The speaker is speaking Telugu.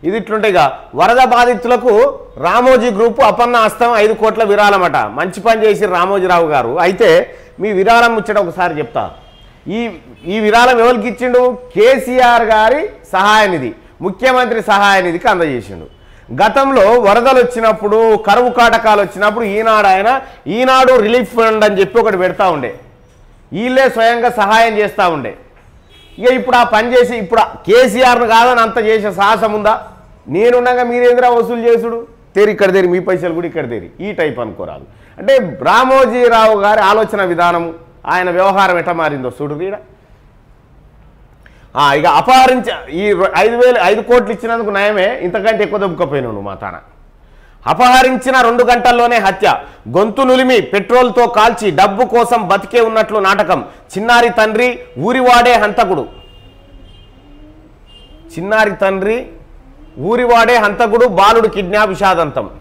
ఇది ఇట్లుంటాయి ఇక వరద బాధితులకు రామోజీ గ్రూప్ అపన్న హస్తం ఐదు కోట్ల విరాళమట మంచి పని చేసి రామోజీరావు గారు అయితే మీ విరాళం ముచ్చట ఒకసారి చెప్తా ఈ ఈ విరాళం ఎవరికి ఇచ్చిండు కేసీఆర్ గారి సహాయ నిధి ముఖ్యమంత్రి సహాయ నిధికి అందజేసిండు గతంలో వరదలు వచ్చినప్పుడు కరువు కాటకాలు వచ్చినప్పుడు ఈనాడు ఆయన ఈనాడు రిలీఫ్ ఫండ్ అని చెప్పి ఒకటి పెడతా ఉండే వీళ్ళే స్వయంగా సహాయం చేస్తూ ఉండే ఇక ఇప్పుడు ఆ పని చేసి ఇప్పుడు కేసీఆర్ను కాదని అంత చేసే సాహసం ఉందా నేనుండగా మీరేంద్రా వసూలు చేసుడు తేరి ఇక్కడ తేరి మీ పైసలు కూడా ఇక్కడ తేరి ఈ టైప్ అనుకోరాదు అంటే రామోజీరావు గారి ఆలోచన విధానం ఆయన వ్యవహారం ఎట్ట మారిందో చూడు ఈడ ఆ, ఇక అపహరించ ఈ రొ- ఐదు వేలు ఐదు కోట్లు ఇచ్చినందుకు నయమే ఇంతకంటే ఎక్కువ దొబ్బకపోయినావు నువ్వు మా తాన అపహరించిన రెండు గంటల్లోనే హత్య గొంతు నులిమి పెట్రోల్తో కాల్చి డబ్బు కోసం బతికే ఉన్నట్లు నాటకం చిన్నారి తండ్రి ఊరివాడే హంతకుడు చిన్నారి తండ్రి ఊరివాడే హంతకుడు బాలుడు కిడ్నాప్ విషాదంతం